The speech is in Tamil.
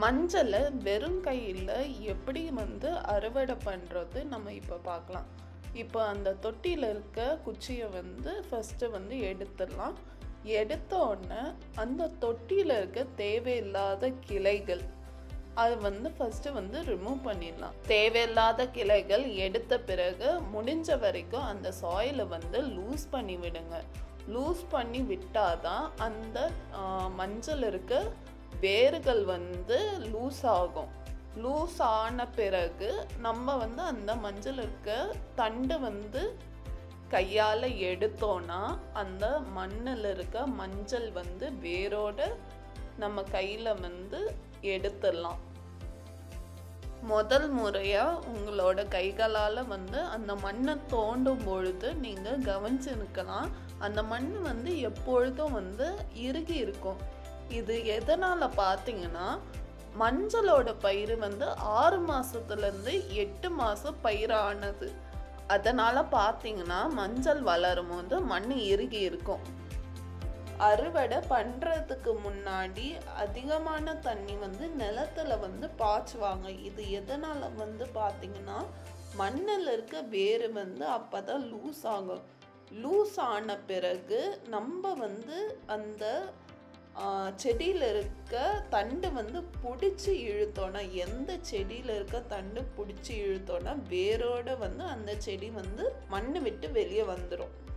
மஞ்சளை வெறும் கையில் எப்படி வந்து அறுவடை பண்ணுறது நம்ம இப்போ பார்க்கலாம் இப்போ அந்த தொட்டியில் இருக்க குச்சியை வந்து ஃபஸ்ட்டு வந்து எடுத்துடலாம் எடுத்த உடனே அந்த தொட்டியில் இருக்க தேவையில்லாத கிளைகள் அது வந்து ஃபஸ்ட்டு வந்து ரிமூவ் பண்ணிடலாம் தேவையில்லாத கிளைகள் எடுத்த பிறகு முடிஞ்ச வரைக்கும் அந்த சாயிலை வந்து லூஸ் பண்ணி விடுங்க லூஸ் பண்ணி விட்டாதான் அந்த ஆஹ், மஞ்சள் இருக்க வேர்கள் வந்து லூஸ் ஆகும் லூஸ் ஆன பிறகு நம்ம வந்து அந்த மஞ்சள் இருக்க தண்டு வந்து கையால் எடுத்தோன்னா அந்த மண்ணில் இருக்க மஞ்சள் வந்து வேரோட நம்ம கையில் வந்து எடுத்துடலாம் முதல் முறையாக உங்களோட கைகளால் வந்து அந்த மண்ணை தோண்டும் பொழுது நீங்கள் கவனிச்சுருக்கலாம் அந்த மண் வந்து எப்பொழுதும் வந்து இறுகி இருக்கும் இது எதனால் பார்த்தீங்கன்னா மஞ்சளோட பயிர் வந்து ஆறு மாதத்துலேருந்து எட்டு மாதம் பயிரானது அதனால் பார்த்தீங்கன்னா மஞ்சள் வளரும் போது மண் இறுகி இருக்கும் அறுவடை பண்ணுறதுக்கு முன்னாடி அதிகமான தண்ணி வந்து நிலத்துல வந்து பாய்ச்சுவாங்க இது எதனால் வந்து பார்த்தீங்கன்னா மண்ணில் இருக்க வேர் வந்து அப்போ தான் லூஸ் ஆகும் லூஸ் ஆன பிறகு நம்ம வந்து அந்த செடியில் இருக்க தண்டு வந்து பிடிச்சி இழுத்தோன்னா எந்த செடியில் இருக்க தண்டு பிடிச்சி இழுத்தோன்னா வேரோட வந்து அந்த செடி வந்து மண்ணை விட்டு வெளியே வந்துடும்